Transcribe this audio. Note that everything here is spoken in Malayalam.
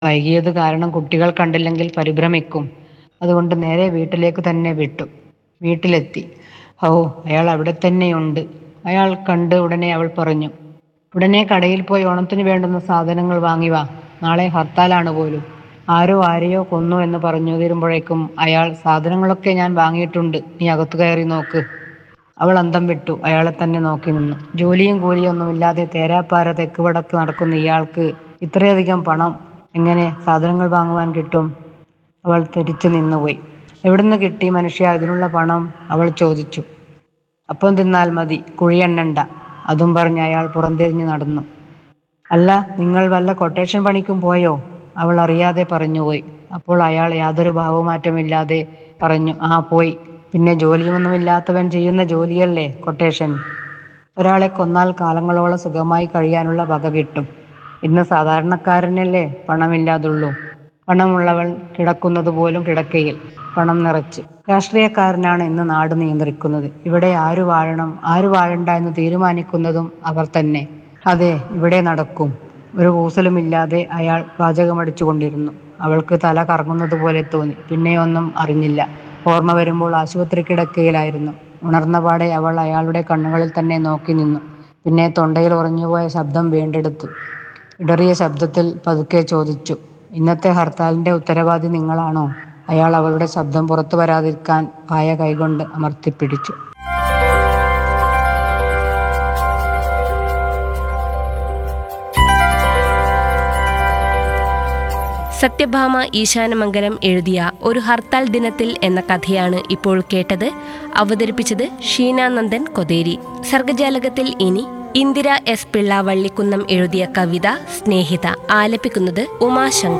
വൈകിയത് കാരണം കുട്ടികൾ കണ്ടില്ലെങ്കിൽ പരിഭ്രമിക്കും അതുകൊണ്ട് നേരെ വീട്ടിലേക്ക് തന്നെ വിട്ടു വീട്ടിലെത്തി ഓ അയാൾ അവിടെ തന്നെയുണ്ട് അയാൾ കണ്ട് ഉടനെ അവൾ പറഞ്ഞു ഉടനെ കടയിൽ പോയി ഓണത്തിന് വേണ്ടുന്ന സാധനങ്ങൾ വാങ്ങി വാ നാളെ ഹർത്താലാണ് പോലും ആരോ ആരെയോ കൊന്നു എന്ന് പറഞ്ഞു തീരുമ്പോഴേക്കും അയാൾ സാധനങ്ങളൊക്കെ ഞാൻ വാങ്ങിയിട്ടുണ്ട് നീ അകത്തു കയറി നോക്ക് അവൾ അന്തം വിട്ടു അയാളെ തന്നെ നോക്കി നിന്നു ജോലിയും കൂലിയും ഒന്നുമില്ലാതെ തേരാപ്പാര തെക്ക് വടക്ക് നടക്കുന്ന ഇയാൾക്ക് ഇത്രയധികം പണം എങ്ങനെ സാധനങ്ങൾ വാങ്ങുവാൻ കിട്ടും അവൾ തിരിച്ചു നിന്നുപോയി എവിടുന്ന് കിട്ടി മനുഷ്യ ഇതിനുള്ള പണം അവൾ ചോദിച്ചു അപ്പം തിന്നാൽ മതി കുഴിയെണ്ണണ്ട അതും പറഞ്ഞ് അയാൾ പുറംതിരിഞ്ഞു നടന്നു അല്ല നിങ്ങൾ വല്ല കൊട്ടേഷൻ പണിക്കും പോയോ അവൾ അറിയാതെ പറഞ്ഞുപോയി അപ്പോൾ അയാൾ യാതൊരു ഭാവമാറ്റമില്ലാതെ പറഞ്ഞു ആ പോയി പിന്നെ ജോലിയൊന്നുമില്ലാത്തവൻ ചെയ്യുന്ന ജോലിയല്ലേ കൊട്ടേഷൻ ഒരാളെ കൊന്നാൽ കാലങ്ങളോളം സുഖമായി കഴിയാനുള്ള വക കിട്ടും ഇന്ന് സാധാരണക്കാരനല്ലേ പണമില്ലാതുള്ളൂ പണമുള്ളവൾ കിടക്കുന്നത് പോലും കിടക്കയിൽ പണം നിറച്ച് രാഷ്ട്രീയക്കാരനാണ് ഇന്ന് നാട് നിയന്ത്രിക്കുന്നത് ഇവിടെ ആര് വാഴണം ആര് വാഴണ്ട എന്ന് തീരുമാനിക്കുന്നതും അവർ തന്നെ അതെ ഇവിടെ നടക്കും ഒരു കൂസലുമില്ലാതെ അയാൾ പാചകമടിച്ചുകൊണ്ടിരുന്നു അവൾക്ക് തല കറങ്ങുന്നത് പോലെ തോന്നി പിന്നെയൊന്നും അറിഞ്ഞില്ല ഓർമ്മ വരുമ്പോൾ ആശുപത്രി കിടക്കയിലായിരുന്നു ഉണർന്ന പാടെ അവൾ അയാളുടെ കണ്ണുകളിൽ തന്നെ നോക്കി നിന്നു പിന്നെ തൊണ്ടയിൽ ഉറഞ്ഞുപോയ ശബ്ദം വീണ്ടെടുത്തു ഇടറിയ ശബ്ദത്തിൽ പതുക്കെ ചോദിച്ചു ഇന്നത്തെ ഹർത്താലിന്റെ ഉത്തരവാദി നിങ്ങളാണോ അയാൾ അവളുടെ ശബ്ദം പുറത്തു വരാതിരിക്കാൻ പായ കൈകൊണ്ട് അമർത്തിപ്പിടിച്ചു സത്യഭാമ ഈശാനമംഗലം എഴുതിയ ഒരു ഹർത്താൽ ദിനത്തിൽ എന്ന കഥയാണ് ഇപ്പോൾ കേട്ടത് അവതരിപ്പിച്ചത് ഷീനാനന്ദൻ കൊതേരി സർഗജാലകത്തിൽ ഇനി ഇന്ദിര എസ് പിള്ള വള്ളിക്കുന്നം എഴുതിയ കവിത സ്നേഹിത ആലപിക്കുന്നത് ഉമാശങ്കർ